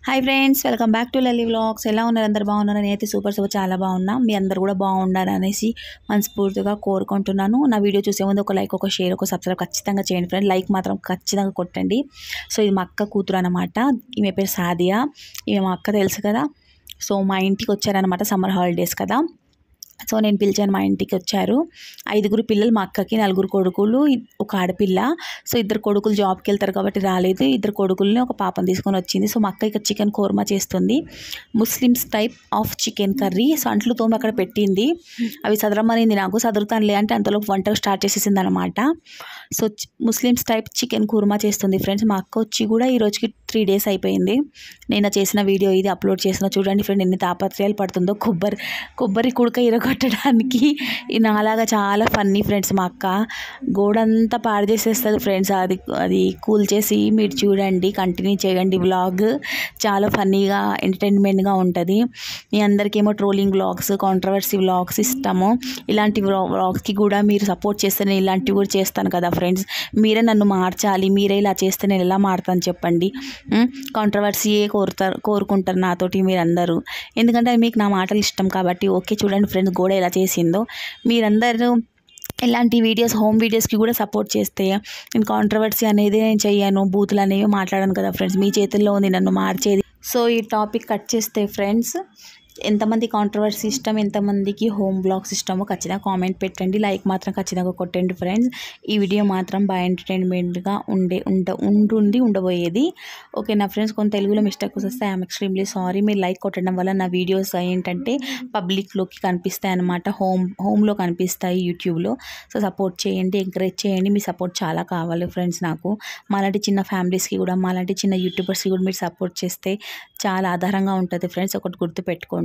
Hi friends welcome back to Lalli vlogs ఎలా ఉన్నారు అందరు బాగున్నారు నేనైతే సూపర్ సూపర్ చాలా బాగున్నా మీ అందరు కూడా బాగుండాలి అనేసి మనస్ఫూర్తిగా కోరుకుంటున్నాను నా వీడియో చూసే ముందు ఒక లైక్ ఒక షేర్ ఒక సబ్స్క్రైబ్ ఖచ్చితంగా చేయండి ఫ్రెండ్ లైక్ మాత్రం ఖచ్చితంగా కొట్టండి సో ఇది మా అక్క కూతురు అనమాట ఈమె పేరు సాదియా ఈమె మా అక్క తెలుసు కదా సో మా ఇంటికి వచ్చారనమాట సమ్మర్ హాలిడేస్ కదా సో నేను పిలిచాను మా ఇంటికి వచ్చారు ఐదుగురు పిల్లలు మా అక్కకి నలుగురు కొడుకులు ఇ- ఒక ఆడపిల్ల సో ఇద్దరు కొడుకులు జాబ్కి వెళ్తారు కాబట్టి రాలేదు ఇద్దరు కొడుకుల్ని ఒక పాపని తీసుకొని వచ్చింది సో మా అక్క ఇక చికెన్ కోర్మా చేస్తుంది Muslims type of chicken curry so అంట్లు తోమి అక్కడ పెట్టింది అవి సదరమనింది నాకు సదురుతానులే అంటే అంతలోపు వంట స్టార్ట్ చేసేసింది అనమాట సో చి- ముస్లిమ్స్ టైప్ చికెన్ కుర్మా చేస్తుంది ఫ్రెండ్స్ మా అక్క వచ్చి కూడా ఈ రోజుకి త్రీ డేస్ అయిపోయింది నేను చేసిన వీడియో ఇది అప్లోడ్ చేసిన చూడండి ఫ్రెండ్ ఎన్ని తాపత్రయాలు పడుతుందో కొబ్బరి కొబ్బరి కుడక ఇరగొట్టడానికి ఈ నాలాగా చాలా ఫన్నీ ఫ్రెండ్స్ మా అక్క గోడంతా పాడు చేసేస్తుంది ఫ్రెండ్స్ అది అది కూల్ చేసి మీరు చూడండి కంటిన్యూ చేయండి వ్లాగ్ చాలా ఫన్నీగా ఎంటర్టైన్మెంట్గా ఉంటుంది మీ అందరికేమో ట్రోలింగ్ వ్లాగ్స్ కాంట్రవర్సీ వ్లాగ్స్ ఇష్టము ఇలాంటి వ్లాగ్స్కి కూడా మీరు సపోర్ట్ చేస్తే నేను ఇలాంటివి కూడా చేస్తాను కదా ఫ్రెండ్స్ మీరే నన్ను మార్చాలి మీరే ఇలా చేస్తే నేను ఎలా మారుతాను చెప్పండి కాంట్రవర్సీయే కోరుతారు కోరుకుంటారు నాతోటి మీరందరూ ఎందుకంటే మీకు నా మాటలు ఇష్టం కాబట్టి ఓకే చూడండి ఫ్రెండ్స్ గోడ ఎలా చేసిందో మీరందరూ ఇలాంటి వీడియోస్ హోమ్ వీడియోస్కి కూడా సపోర్ట్ చేస్తే నేను కాంట్రవర్సీ అనేది నేను చెయ్యను బూతులు అనేవి మాట్లాడాను కదా ఫ్రెండ్స్ మీ చేతుల్లో ఉంది నన్ను మార్చేది సో ఈ టాపిక్ కట్ చేస్తే ఫ్రెండ్స్ ఎంతమంది కాంట్రవర్సీ ఇష్టం ఎంతమందికి హోమ్ బ్లాగ్స్ ఇష్టమో ఖచ్చితంగా కామెంట్ పెట్టండి లైక్ మాత్రం ఖచ్చితంగా కొట్టండి ఫ్రెండ్స్ ఈ వీడియో మాత్రం బాగా ఎంటర్టైన్మెంట్గా ఉండే ఉండ ఉంటుంది ఉండబోయేది ఓకే నా ఫ్రెండ్స్ కొంత తెలుగులో మిస్టేక్ వస్తే ఐఎమ్ ఎక్స్ట్రీమ్లీ సారీ మీరు లైక్ కొట్టడం వల్ల నా వీడియోస్ ఏంటంటే పబ్లిక్లోకి కనిపిస్తాయి అనమాట హోమ్ హోమ్లో కనిపిస్తాయి యూట్యూబ్లో సో సపోర్ట్ చేయండి ఎంకరేజ్ చేయండి మీ సపోర్ట్ చాలా కావాలి ఫ్రెండ్స్ నాకు మాలాంటి చిన్న ఫ్యామిలీస్కి కూడా మాలాంటి చిన్న యూట్యూబర్స్కి కూడా మీరు సపోర్ట్ చేస్తే చాలా ఆధారంగా ఉంటుంది ఫ్రెండ్స్ ఒకటి గుర్తుపెట్టుకోండి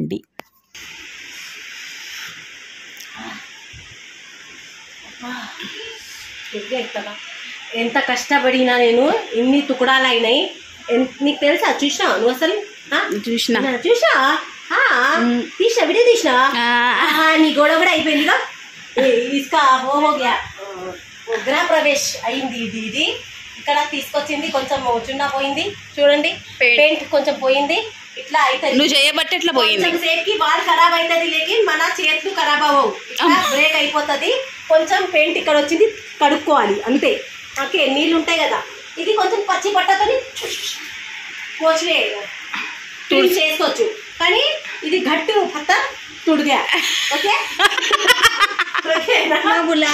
ఎగ్గే ఎత్తగా. ఎంత కష్టపడినా నేను ఇన్ని తుకుడాలు అయినాయి ఎన్- నీకు తెలుసా చూసినా నువ్వు అసలు ఆ? చూసిన నా చూసా ఆ, తీసినా వీడియో తీసినా ఆహా, నీ గొడవ కూడా అయిపోయిందిగా ఏ- ఇసుక హో హో గ్యా ఓ, గృహ ప్రవేశ్ అయింది ఇది ఇది ఇక్కడ తీసుకొచ్చింది కొంచెం చున్నా పోయింది చూడండి Paint. పెయింట్ కొంచెం పోయింది ఇట్లా అవుతుంది నువ్వు చేయబట్టి ఎట్లా పోయింది కొంచెం సేపుకి వాడు ఖరాబ్ అవుతుంది లేకిన్ మన చేతులు ఖరాబ్ అవ్వవు ఇట్లా బ్రేక్ అయిపోతుంది కొంచెం పెయింట్ ఇక్కడ వచ్చింది కడుక్కోవాలి అంతే ఓకే నీళ్ళు ఉంటాయి కదా ఇది కొంచెం పచ్చి బట్టతోని పోచివే క్లీన్ చేసుకోవచ్చు కానీ ఇది గట్టు పత్త తుడిగా ఓకే ఓకేనా?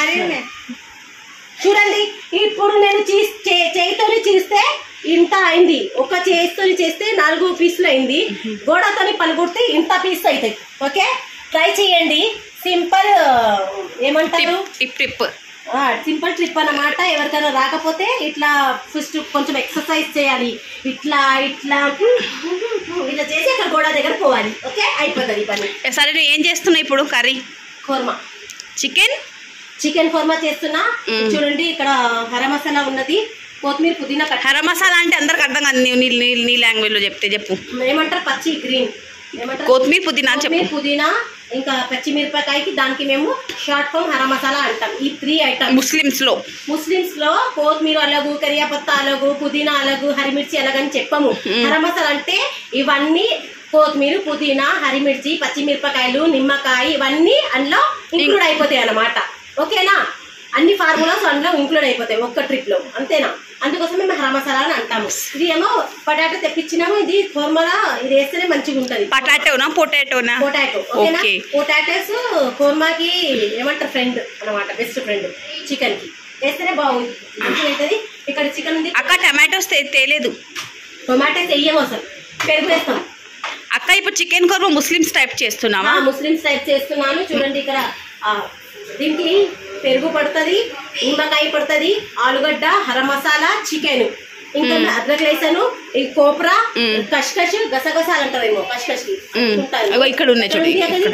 చూడండి ఇప్పుడు నేను చీస్- చే- చేయితోని చీస్తే ఇంత అయింది ఒక చేయితోని చేస్తే నాలుగు పీసులు అయింది గోడతోని పలుగుడితే ఇంత పీస్ అవుతాయి ఓకే ట్రై చేయండి సింపుల్ ఏమంటారు టిప్ టిప్ సింపుల్ ట్రిప్ అన్నమాట ఎవరికైనా రాకపోతే ఇట్లా ఫస్ట్ కొంచెం ఎక్సర్సైజ్ చేయాలి ఇట్లా ఇట్లా ఇట్లా చేసి అక్కడ గోడ దగ్గర పోవాలి ఓకే అయిపోతుంది ఈ పని సరే నువ్వు ఏం చేస్తున్నావు ఇప్పుడు curry korma chicken chicken korma చేస్తున్నా చూడండి ఇక్కడ హర మసాలా ఉన్నది కొత్తిమీర పుదీనా కట్ హర మసాలా అంటే అందరికి అర్థం కాదు నీ నీ- నీ నీ లాంగ్వేజ్లో చెప్తే చెప్పు ఏమంటారు పచ్చి గ్రీన్ ఏమంటారు కొత్తిమీర పుదీనా అని చెప్పు కొత్తిమీర పుదీనా ఇంకా పచ్చిమిరపకాయకి దానికి మేము షార్ట్ ఫామ్ హర మసాలా అంటాం ఈ త్రీ ఐటమ్ ముస్లిమ్స్లో ముస్లిమ్స్ లో కొత్తిమీర అలాగు కరియాపత్తా అలాగు పుదీనా అలాగు హరిమిర్చి అలాగని చెప్పము హర మసాలా అంటే ఇవన్నీ కొత్తిమీర పుదీనా హరిమిర్చి పచ్చిమిరపకాయలు నిమ్మకాయ ఇవన్నీ అందులో ఇంక్లూడ్ అయిపోతాయి అన్నమాట ఓకేనా అన్ని ఫార్ములాస్ అందులో ఇంక్లూడ్ అయిపోతాయి ఒక్క ట్రిప్ లో అంతేనా అందుకోసం మేము హర మసాలా అని అంటాము ఇది ఏమో పొటాటో తెప్పించినాము ఇది ఫార్ములా ఇది వేస్తేనే మంచిగా ఉంటది పటాటోనా పొటాటోనా పొటాటో ఓకేనా ఓకే. పొటాటోస్ కోర్మాకి ఏమంటారు ఫ్రెండ్ అన్నమాట బెస్ట్ ఫ్రెండ్ చికెన్ కి వేస్తేనే బాగుంది మంచిగా అవుతుంది ఇక్కడ చికెన్ ఉంది అక్క టమాటోస్ తే- తేలేదు టొమాటోస్ వేయము అసలు పెరుగు వేస్తాం అక్క ఇప్పుడు చికెన్ కొర్మ ముస్లిమ్స్ టైప్ చేస్తున్నావా ముస్లిమ్స్ టైప్ చేస్తున్నాను చూడండి ఇక్కడ ఆ, దీనికి పెరుగు పడుతుంది నిమ్మకాయ పడుతుంది ఆలుగడ్డ హర మసాలా చికెన్ ఇంకా అద్రక్ వేసాను ఈ కోప్రా కష్కష్ గసగసాలు అంటారేమో కష్కష్ మ్మ్. అగో ఇక్కడ ఉన్నాయి చూడు, ఇక్కడ.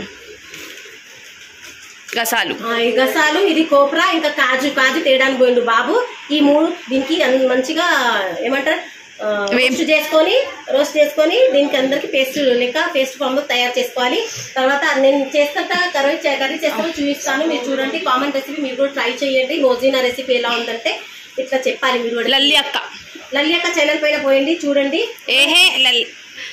గసాలు ఆ, ఈ గసాలు ఇది కోప్రా ఇంకా కాజు కాజు తేయడానికి పోయిండు బాబు ఈ మూడు దీనికి అన్- మంచిగా ఏమంటారు రోస్ట్ చేసుకొని రోస్ట్ చేసుకొని దీనికి అందరికి పేస్ట్ లెక్క పేస్ట్ ఫామ్ లో తయారు చేసుకోవాలి తర్వాత నేను చేస్తుంటా కర్రీ చే- కర్రీ చేస్తాను చూపిస్తాను మీరు చూడండి కామన్ రెసిపీ మీరు కూడా ట్రై చేయండి మోజినా రెసిపీ ఎలా ఉందంటే ఇట్లా చెప్పాలి మీరు కూడా లల్లి అక్క లల్లి అక్క ఛానల్ పైన పోయండి చూడండి ఏహే లల్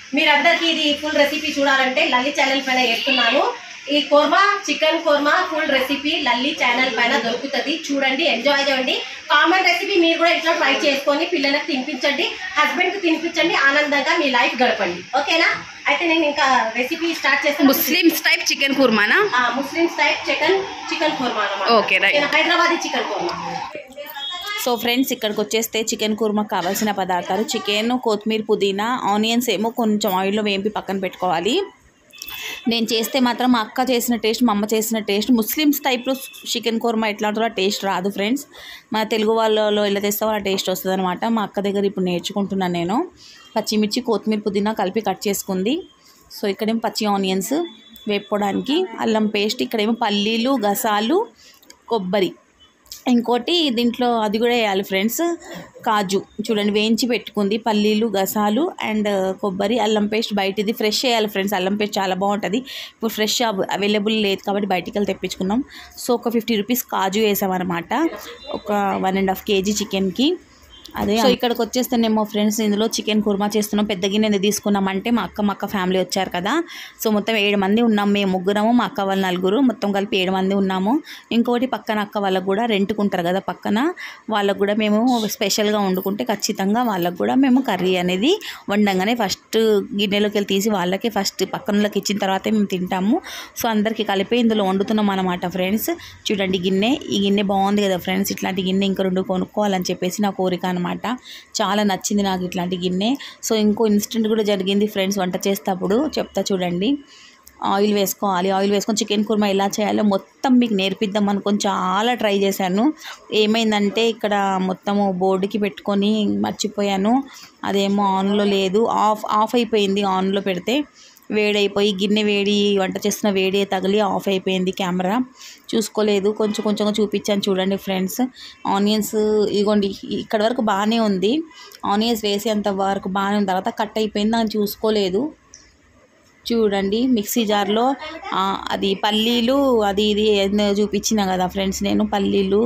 మీరందరికీ ఇది ఫుల్ రెసిపీ చూడాలంటే లల్లి ఛానల్ పైన వేస్తున్నాను ఈ korma chicken korma full recipe Lalli channel పైన దొరుకుతుంది చూడండి ఎంజాయ్ చేయండి కామన్ రెసిపీ మీరు కూడా ఇట్లా ట్రై చేసుకొని పిల్లలకు తినిపించండి హస్బెండ్ కి తినిపించండి ఆనందంగా మీ లైఫ్ గడపండి ఓకేనా అయితే నేను ఇంకా రెసిపీ స్టార్ట్ చేస్తాను ముస్లిమ్స్ టైప్ చికెన్ కుర్మానా Muslims type chicken chicken korma అన్నమాట Okay, right. Hyderabadi chicken korma so friends ఇక్కడికి వచ్చేస్తే చికెన్ కుర్మా కావాల్సిన పదార్థాలు చికెన్ కొత్తిమీర పుదీనా ఆనియన్స్ ఏమో కొంచెం ఆయిల్లో వేంపి పక్కన పెట్టుకోవాలి నేను చేస్తే మాత్రం మా అక్క చేసిన టేస్ట్ మా అమ్మ చేసిన టేస్ట్ ముస్లిమ్స్ టైప్లో చికెన్ కుర్మా ఎట్లా ఉంటుందో ఆ టేస్ట్ రాదు ఫ్రెండ్స్ మన తెలుగు వాళ్ళలో ఎలా చేస్తామో ఆ టేస్ట్ వస్తుంది అనమాట మా అక్క దగ్గర ఇప్పుడు నేర్చుకుంటున్నాను నేను పచ్చిమిర్చి కొత్తిమీర పుదీనా కలిపి కట్ చేసుకుంది సో ఇక్కడేమో పచ్చి ఆనియన్స్ వేపుకోవడానికి అల్లం పేస్ట్ ఇక్కడేమో పల్లీలు గసాలు కొబ్బరి ఇంకోటి దీంట్లో అది కూడా వేయాలి ఫ్రెండ్స్ కాజు చూడండి వేయించి పెట్టుకుంది పల్లీలు గసాలు అండ్ కొబ్బరి అల్లం పేస్ట్ బయటిది ఫ్రెష్ వేయాలి ఫ్రెండ్స్ అల్లం పేస్ట్ చాలా బాగుంటుంది ఇప్పుడు ఫ్రెష్ అవైలబుల్ లేదు కాబట్టి బయటికి వెళ్ళి తెప్పించుకున్నాం సో ఒక ఫిఫ్టీ రూపీస్ కాజు వేసామన్నమాట ఒక వన్ అండ్ హాఫ్ కేజీ చికెన్కి అదే సో ఇక్కడికి వచ్చేస్తేనేమో ఫ్రెండ్స్ ఇందులో చికెన్ కుర్మా చేస్తున్నాం పెద్ద గిన్నె ఎందుకు తీసుకున్నామంటే మా అక్క మా అక్క ఫ్యామిలీ వచ్చారు కదా సో మొత్తం ఏడు మంది ఉన్నాం మేము ముగ్గురము మా అక్క వాళ్ళ నలుగురు మొత్తం కలిపి ఏడు మంది ఉన్నాము ఇంకోటి పక్కన అక్క వాళ్ళకు కూడా రెంట్కుంటారు కదా పక్కన వాళ్ళకు కూడా మేము స్పెషల్గా వండుకుంటే ఖచ్చితంగా వాళ్ళకు కూడా మేము కర్రీ అనేది వండంగానే ఫస్ట్ గిన్నెలోకి వెళ్ళి తీసి వాళ్ళకి ఫస్ట్ పక్కనలోకి ఇచ్చిన తర్వాతే మేము తింటాము సో అందరికీ కలిపి ఇందులో వండుతున్నాం అనమాట ఫ్రెండ్స్ చూడండి గిన్నె ఈ గిన్నె బాగుంది కదా ఫ్రెండ్స్ ఇట్లాంటి గిన్నె ఇంకా రెండు కొనుక్కోవాలని చెప్పేసి నా కోరిక అనమాట చాలా నచ్చింది నాకు ఇట్లాంటి గిన్నె సో ఇంకో ఇన్సిడెంట్ కూడా జరిగింది ఫ్రెండ్స్ వంట చేసేటప్పుడు చెప్తా చూడండి ఆయిల్ వేసుకోవాలి ఆయిల్ వేసుకొని చికెన్ కుర్మా ఎలా చేయాలో మొత్తం మీకు నేర్పిద్దాం అనుకొని చాలా ట్రై చేశాను ఏమైందంటే ఇక్కడ మొత్తము బోర్డుకి పెట్టుకొని మర్చిపోయాను అదేమో ఆన్లో లేదు ఆఫ్ ఆఫ్ అయిపోయింది ఆన్లో పెడితే వేడైపోయి గిన్నె వేడి వంట చేస్తున్న వేడి తగిలి ఆఫ్ అయిపోయింది కెమెరా చూసుకోలేదు కొంచెం కొంచెంగా చూపించాను చూడండి ఫ్రెండ్స్ ఆనియన్స్ ఇగోండి ఇక్కడ వరకు బాగానే ఉంది ఆనియన్స్ వేసేంత వరకు బాగానే ఉంది తర్వాత కట్ అయిపోయింది దాన్ని చూసుకోలేదు చూడండి మిక్సీ జార్లో ఆ, అది పల్లీలు అది ఇది ఏందో చూపించిన కదా ఫ్రెండ్స్ నేను పల్లీలు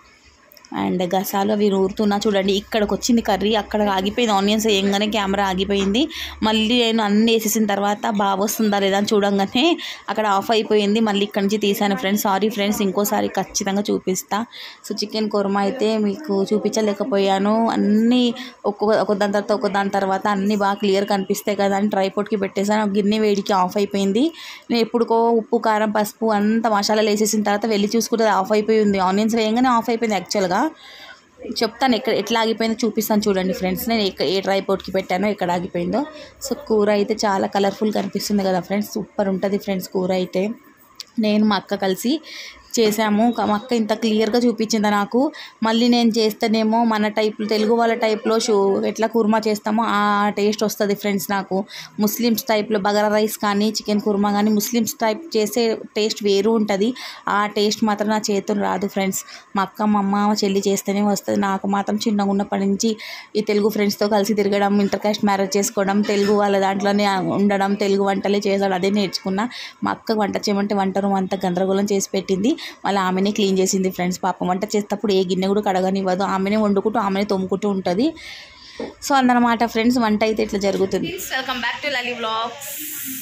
అండ్ గసాలు అవి నూరుతున్నా చూడండి ఇక్కడికి వచ్చింది కర్రీ అక్కడ ఆగిపోయింది ఆనియన్స్ వేయంగానే కెమెరా ఆగిపోయింది మళ్ళీ నేను అన్ని వేసేసిన తర్వాత బాగా వస్తుందా లేదా అని చూడంగానే అక్కడ ఆఫ్ అయిపోయింది మళ్ళీ ఇక్కడి నుంచి తీసాను ఫ్రెండ్స్ సారీ ఫ్రెండ్స్ ఇంకోసారి ఖచ్చితంగా చూపిస్తా సో చికెన్ కుర్మా అయితే మీకు చూపించలేకపోయాను అన్నీ ఒక్కొక్క ఒక దాని తర్వాత ఒక దాని తర్వాత అన్నీ బాగా క్లియర్ కనిపిస్తాయి కదా అని ట్రైపోర్ట్కి పెట్టేసాను ఆ గిన్నె వేడికి ఆఫ్ అయిపోయింది నేను ఎప్పుడుకో ఉప్పు కారం పసుపు అంత మసాలాలు వేసేసిన తర్వాత వెళ్ళి చూసుకుంటే అది ఆఫ్ అయిపోయి ఉంది ఆనియన్స్ వేయంగానే ఆఫ్ అయిపోయింది యాక్చువల్గా చెప్తాను ఎక్కడ ఎట్లా ఆగిపోయిందో చూపిస్తాను చూడండి ఫ్రెండ్స్ నేను ఎక్క- ఏ ట్రైపోర్ట్కి పెట్టానో ఎక్కడ ఆగిపోయిందో సో కూర అయితే చాలా కలర్ఫుల్ కనిపిస్తుంది కదా ఫ్రెండ్స్ సూపర్ ఉంటుంది ఫ్రెండ్స్ కూర అయితే నేను మా అక్క కలిసి చేసాము క- మా అక్క ఇంత క్లియర్గా చూపించింది నాకు మళ్ళీ నేను చేస్తేనేమో మన టైప్ తెలుగు వాళ్ళ టైప్లో షూ ఎట్లా కుర్మా చేస్తామో ఆ టేస్ట్ వస్తుంది ఫ్రెండ్స్ నాకు ముస్లిమ్స్ టైప్లో బగారా రైస్ కానీ చికెన్ కుర్మా కానీ ముస్లిమ్స్ టైప్ చేసే టేస్ట్ వేరు ఉంటుంది ఆ టేస్ట్ మాత్రం నా చేతులు రాదు ఫ్రెండ్స్ మా అక్క మా అమ్మ మా చెల్లి చేస్తేనే వస్తుంది నాకు మాత్రం చిన్నగా ఉన్నప్పటి నుంచి ఈ తెలుగు ఫ్రెండ్స్తో కలిసి తిరగడం ఇంటర్ కాస్ట్ మ్యారేజ్ చేసుకోవడం తెలుగు వాళ్ళ దాంట్లోనే ఉండడం తెలుగు వంటలే చేసాడు అదే నేర్చుకున్నా మా అక్క వంట చేయమంటే వంట రూమ్ అంతా గందరగోళం చేసి పెట్టింది మళ్ళీ ఆమెనే క్లీన్ చేసింది ఫ్రెండ్స్ పాపం వంట చేసేటప్పుడు ఏ గిన్నె కూడా కడగనివ్వదు ఆమెనే వండుకుంటూ ఆమెనే తోముకుంటూ ఉంటుంది సో అందనమాట ఫ్రెండ్స్ వంట అయితే ఇట్లా జరుగుతుంది welcome back to Lali vlogs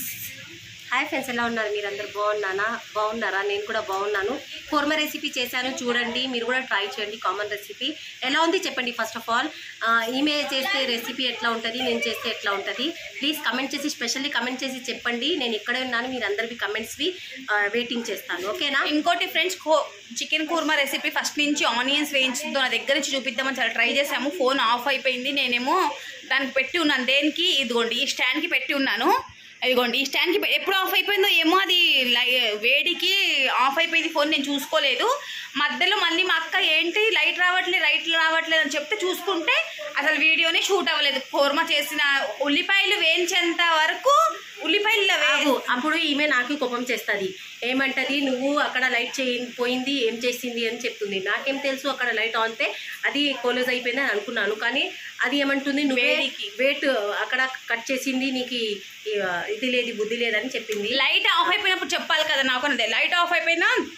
hi friends ఎలా ఉన్నారు మీరు అందరు బాగున్నానా బాగున్నారా నేను కూడా బాగున్నాను కుర్మ రెసిపీ చేశాను చూడండి మీరు కూడా ట్రై చేయండి కామన్ రెసిపీ ఎలా ఉంది చెప్పండి ఫస్ట్ ఆఫ్ ఆల్ ఈమె చేస్తే రెసిపీ ఎట్లా ఉంటుంది నేను చేస్తే ఎట్లా ఉంటుంది ప్లీజ్ కమెంట్ చేసి స్పెషల్లీ కమెంట్ చేసి చెప్పండి నేను ఇక్కడే ఉన్నాను మీరు అందరివి కమెంట్స్వి వెయిటింగ్ చేస్తాను ఓకేనా ఇంకోటి ఫ్రెండ్స్ కో చికెన్ కూర్మా రెసిపీ ఫస్ట్ నుంచి ఆనియన్స్ వేయించుతో నా దగ్గర నుంచి చూపిద్దామని చాలా ట్రై చేసాము ఫోన్ ఆఫ్ అయిపోయింది నేనేమో దానికి పెట్టి ఉన్నాను దేనికి ఇదిగోండి ఈ స్టాండ్కి పెట్టి ఉన్నాను ఇదిగోండి ఈ స్టాండ్కి పె- ఎప్పుడు ఆఫ్ అయిపోయిందో ఏమో అది లై వేడికి ఆఫ్ అయిపోయింది ఫోన్ నేను చూసుకోలేదు మధ్యలో మళ్ళీ మా అక్క ఏంటి లైట్ రావట్లేదు లైట్ రావట్లేదు అని చెప్తే చూసుకుంటే అసలు వీడియోని షూట్ అవ్వలేదు కూర్మా చేసిన ఉల్లిపాయలు వేయించేంత వరకు ఉల్లిపాయలు వే ఆగు, అప్పుడు ఈమె నాకు కోపం చేస్తుంది ఏమంటది నువ్వు అక్కడ లైట్ చేయి పోయింది ఏం చేసింది అని చెప్తుంది నాకేం తెలుసు అక్కడ లైట్ ఆన్తే అది క్లోజ్ అయిపోయింది అని అనుకున్నాను కానీ అది ఏమంటుంది నువ్వే వేడికి. వెయిట్ అక్కడ కట్ చేసింది నీకు ఈ- ఈ- ఇది లేదు బుద్ధి లేదని చెప్పింది లైట్ ఆఫ్ అయిపోయినప్పుడు చెప్పాలి కదా నాకు అన్నది లైట్ ఆఫ్ అయిపోయినా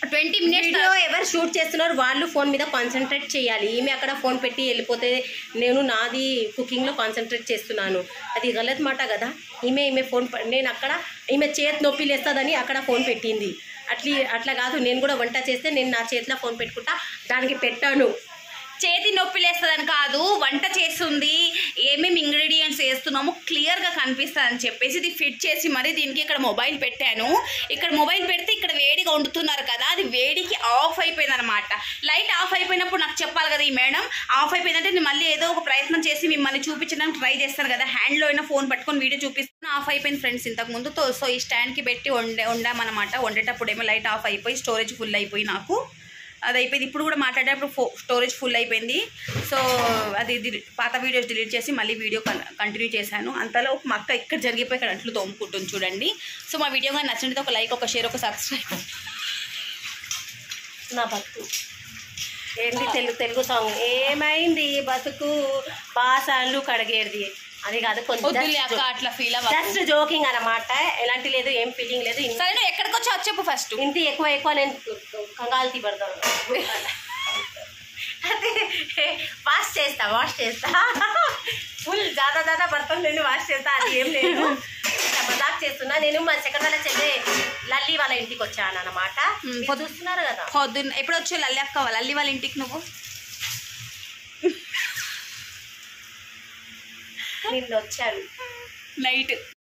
ట్వంటీ మినిట్స్ వీడియో ఎవరు షూట్ చేస్తున్నారు వాళ్ళు ఫోన్ మీద కాన్సన్ట్రేట్ చేయాలి ఈమె అక్కడ ఫోన్ పెట్టి వెళ్ళిపోతే నేను నాది కుకింగ్లో కాన్సన్ట్రేట్ చేస్తున్నాను అది గలత్ మాట కదా ఈమె ఈమె ఫోన్ ప- నేను అక్కడ ఈమె చేతి నొప్పి లేస్తుందని అక్కడ ఫోన్ పెట్టింది అట్లీ అట్లా కాదు నేను కూడా వంట చేస్తే నేను నా చేతిలో ఫోన్ పెట్టుకుంటా దానికి పెట్టాను చేతి నొప్పి లేస్తుందని కాదు వంట చేస్తుంది ఏమేమి ఇంగ్రీడియంట్స్ వేస్తున్నామో క్లియర్గా కనిపిస్తుంది అని చెప్పేసి ఇది ఫిట్ చేసి మరి దీనికి ఇక్కడ మొబైల్ పెట్టాను ఇక్కడ మొబైల్ పెడితే ఇక్కడ వేడిగా వండుతున్నారు కదా అది వేడికి ఆఫ్ అయిపోయింది అనమాట లైట్ ఆఫ్ అయిపోయినప్పుడు నాకు చెప్పాలి కదా ఈ మేడం ఆఫ్ అయిపోయిందంటే నేను మళ్ళీ ఏదో ఒక ప్రయత్నం చేసి మిమ్మల్ని చూపించడానికి ట్రై చేస్తాను కదా హ్యాండ్లో అయినా ఫోన్ పట్టుకొని వీడియో చూపిస్తాను ఆఫ్ అయిపోయింది ఫ్రెండ్స్ ఇంతకు ముందు తో- సో ఈ స్టాండ్కి పెట్టి వండే వండామన్నమాట వండేటప్పుడు ఏమో లైట్ ఆఫ్ అయిపోయి స్టోరేజ్ ఫుల్ అయిపోయి నాకు అది అయిపోయింది ఇప్పుడు కూడా మాట్లాడేటప్పుడు ఫో స్టోరేజ్ ఫుల్ అయిపోయింది సో అది డిలీ- పాత వీడియోస్ డిలీట్ చేసి మళ్ళీ వీడియో కంటిన్యూ చేశాను అంతలో మా అక్క ఇక్కడ జరిగిపోయి ఇక్కడ అంట్లు తోముకుంటుంది చూడండి సో మా వీడియో కానీ నచ్చినట్టు ఒక లైక్ ఒక షేర్ ఒక సబ్స్క్రైబ్ నా బతుకు ఏంటి తెలుగు తెలుగు సాంగ్ ఏమైంది బతుకు బాసాన్లు కడిగేది అది కాదు వద్దులే అక్క కొంచెం అట్లా ఫీల్ అవ్వ జస్ట్ జోకింగ్ అన్నమాట ఎలాంటి లేదు ఏం ఫీలింగ్ లేదు ఇన్- సరే నువ్వు ఎక్కడికి వచ్చావు చెప్పు ఫస్ట్ ఇంత ఎక్కువ ఎక్కువ నేను కంగాల్తి పడతాను అదే వాష్ చేస్తా వాష్ చేస్తా ఫుల్ జాదా జాదా బర్తన్ నేను వాష్ చేస్తా అది ఏం లేదు ఇట్లా మజాక్ చేస్తున్నా నేను మా సెకండ్ చెల్లి లల్లి వాళ్ళ ఇంటికి వచ్చాను అనమాట మ్, మీరు చూస్తున్నారు కదా పొద్దున్న ఎప్పుడు వచ్చావు లల్లి అక్క లల్లి వాళ్ళ ఇంటికి నువ్వు నిన్న వచ్చాను నైట్